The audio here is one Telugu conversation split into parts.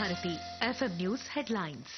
Bharati FM news headlines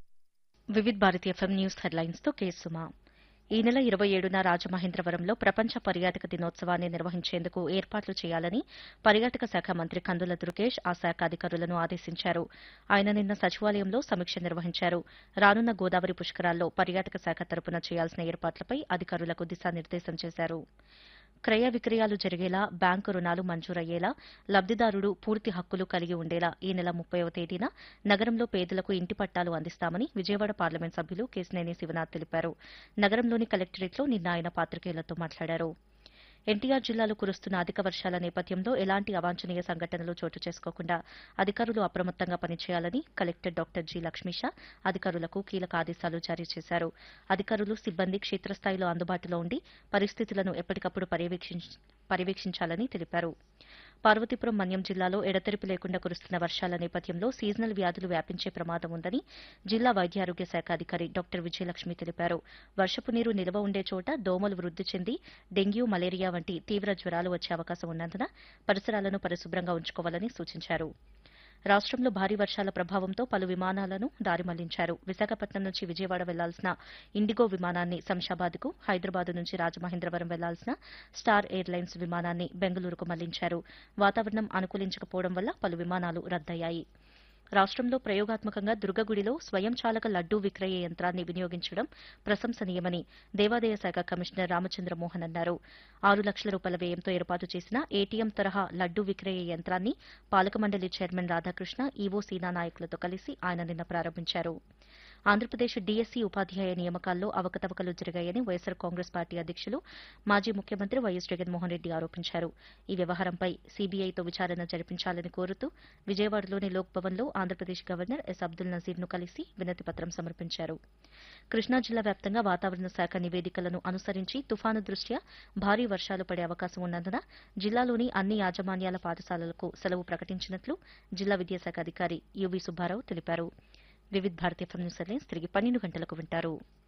Vividh Bharati FM news headlines తో కేసుమా ఈ నెల ఇరవై ఏడున రాజమహేంద్రవరంలో ప్రపంచ పర్యాటక దినోత్సవాన్ని నిర్వహించేందుకు ఏర్పాట్లు చేయాలని పర్యాటక శాఖ మంత్రి కందుల దుర్గేష్ ఆ శాఖ అధికారులను ఆదేశించారు ఆయన నిన్న సచివాలయంలో సమీక్ష నిర్వహించారు రానున్న గోదావరి పుష్కరాల్లో పర్యాటక శాఖ తరపున చేయాల్సిన ఏర్పాట్లపై అధికారులకు దిశానిర్దేశం చేశారు క్రయ విక్రయాలు జరిగేలా బ్యాంకు రుణాలు మంజూరయ్యేలా లబ్దిదారుడు పూర్తి హక్కులు కలిగి ఉండేలా ఈ నెల ముప్పైవ తేదీన నగరంలో పేదలకు ఇంటి పట్టాలు అందిస్తామని విజయవాడ పార్లమెంట్ సభ్యులు కేసినేని శివనాథ్ తెలిపారు నగరంలోని కలెక్టరేట్లో నిన్న ఆయన పాత్రికేయులతో మాట్లాడారు ఎన్టీఆర్ జిల్లాలో కురుస్తున్న అధిక వర్షాల నేపథ్యంలో ఎలాంటి అవాంఛనీయ సంఘటనలు చోటు చేసుకోకుండా అధికారులు అప్రమత్తంగా పనిచేయాలని కలెక్టర్ డాక్టర్ జి లక్ష్మీష అధికారులకు కీలక ఆదేశాలు జారీ చేశారు అధికారులు సిబ్బంది క్షేత్రస్థాయిలో అందుబాటులో ఉండి పరిస్థితులను ఎప్పటికప్పుడు పర్యవేక్షించ- పర్యవేక్షించాలని తెలిపారు పార్వతీపురం మన్యం జిల్లాలో ఎడతెరిపి లేకుండా కురుస్తున్న వర్షాల నేపథ్యంలో సీజనల్ వ్యాధులు వ్యాపించే ప్రమాదం ఉందని జిల్లా వైద్యారోగ్య శాఖ అధికారి డాక్టర్ విజయలక్ష్మి తెలిపారు వర్షపు నీరు నిల్వ ఉండే చోట దోమలు వృద్ధి చెంది డెంగ్యూ మలేరియా వంటి తీవ్ర జ్వరాలు వచ్చే అవకాశం ఉన్నందున పరిసరాలను పరిశుభ్రంగా ఉంచుకోవాలని సూచించారు రాష్ట్రంలో భారీ వర్షాల ప్రభావంతో పలు విమానాలను దారి మళ్లించారు విశాఖపట్నం నుంచి విజయవాడ వెళ్లాల్సిన ఇండిగో విమానాన్ని శంషాబాద్కు హైదరాబాద్ నుంచి రాజమహేంద్రవరం వెళ్లాల్సిన స్టార్ ఎయిర్లైన్స్ విమానాన్ని బెంగళూరుకు మళ్లించారు వాతావరణం అనుకూలించకపోవడం వల్ల పలు విమానాలు రద్దయ్యాయి రాష్ట్రంలో ప్రయోగాత్మకంగా దుర్గగుడిలో స్వయం చాలక లడ్డూ విక్రయ యంత్రాన్ని వినియోగించడం ప్రశంసనీయమని దేవాదాయ శాఖ కమిషనర్ రామచంద్ర మోహన్ అన్నారు ఆరు లక్షల రూపాయల వ్యయంతో ఏర్పాటు చేసిన ఏటీఎం తరహా లడ్డూ విక్రయ యంత్రాన్ని పాలక మండలి చైర్మన్ రాధాకృష్ణ ఈవో సీనా నాయకులతో కలిసి ఆయన నిన్న ప్రారంభించారు ఆంధ్రప్రదేశ్ డీఎస్సీ ఉపాధ్యాయ నియామకాల్లో అవకతవకలు జరిగాయని వైఎస్సార్ కాంగ్రెస్ పార్టీ అధ్యక్షులు మాజీ ముఖ్యమంత్రి వైఎస్ జగన్మోహన్ రెడ్డి ఆరోపించారు ఈ వ్యవహారంపై సీబీఐతో విచారణ జరిపించాలని కోరుతూ విజయవాడలోని లోక్ భవన్లో ఆంధ్రప్రదేశ్ గవర్నర్ ఎస్ అబ్దుల్ నజీర్ను కలిసి వినతిపత్రం సమర్పించారు కృష్ణా జిల్లా వ్యాప్తంగా వాతావరణ శాఖ నివేదికలను అనుసరించి తుఫాను దృష్ట్యా భారీ వర్షాలు పడే అవకాశం ఉన్నందున జిల్లాలోని అన్ని యాజమాన్యాల పాఠశాలలకు సెలవు ప్రకటించినట్లు జిల్లా విద్యాశాఖ అధికారి యువి సుబ్బారావు తెలిపారు వివిధ్ భారతీయ న్యూస్ హెడ్లైన్స్ తిరిగి పన్నెండు గంటలకు వింటారు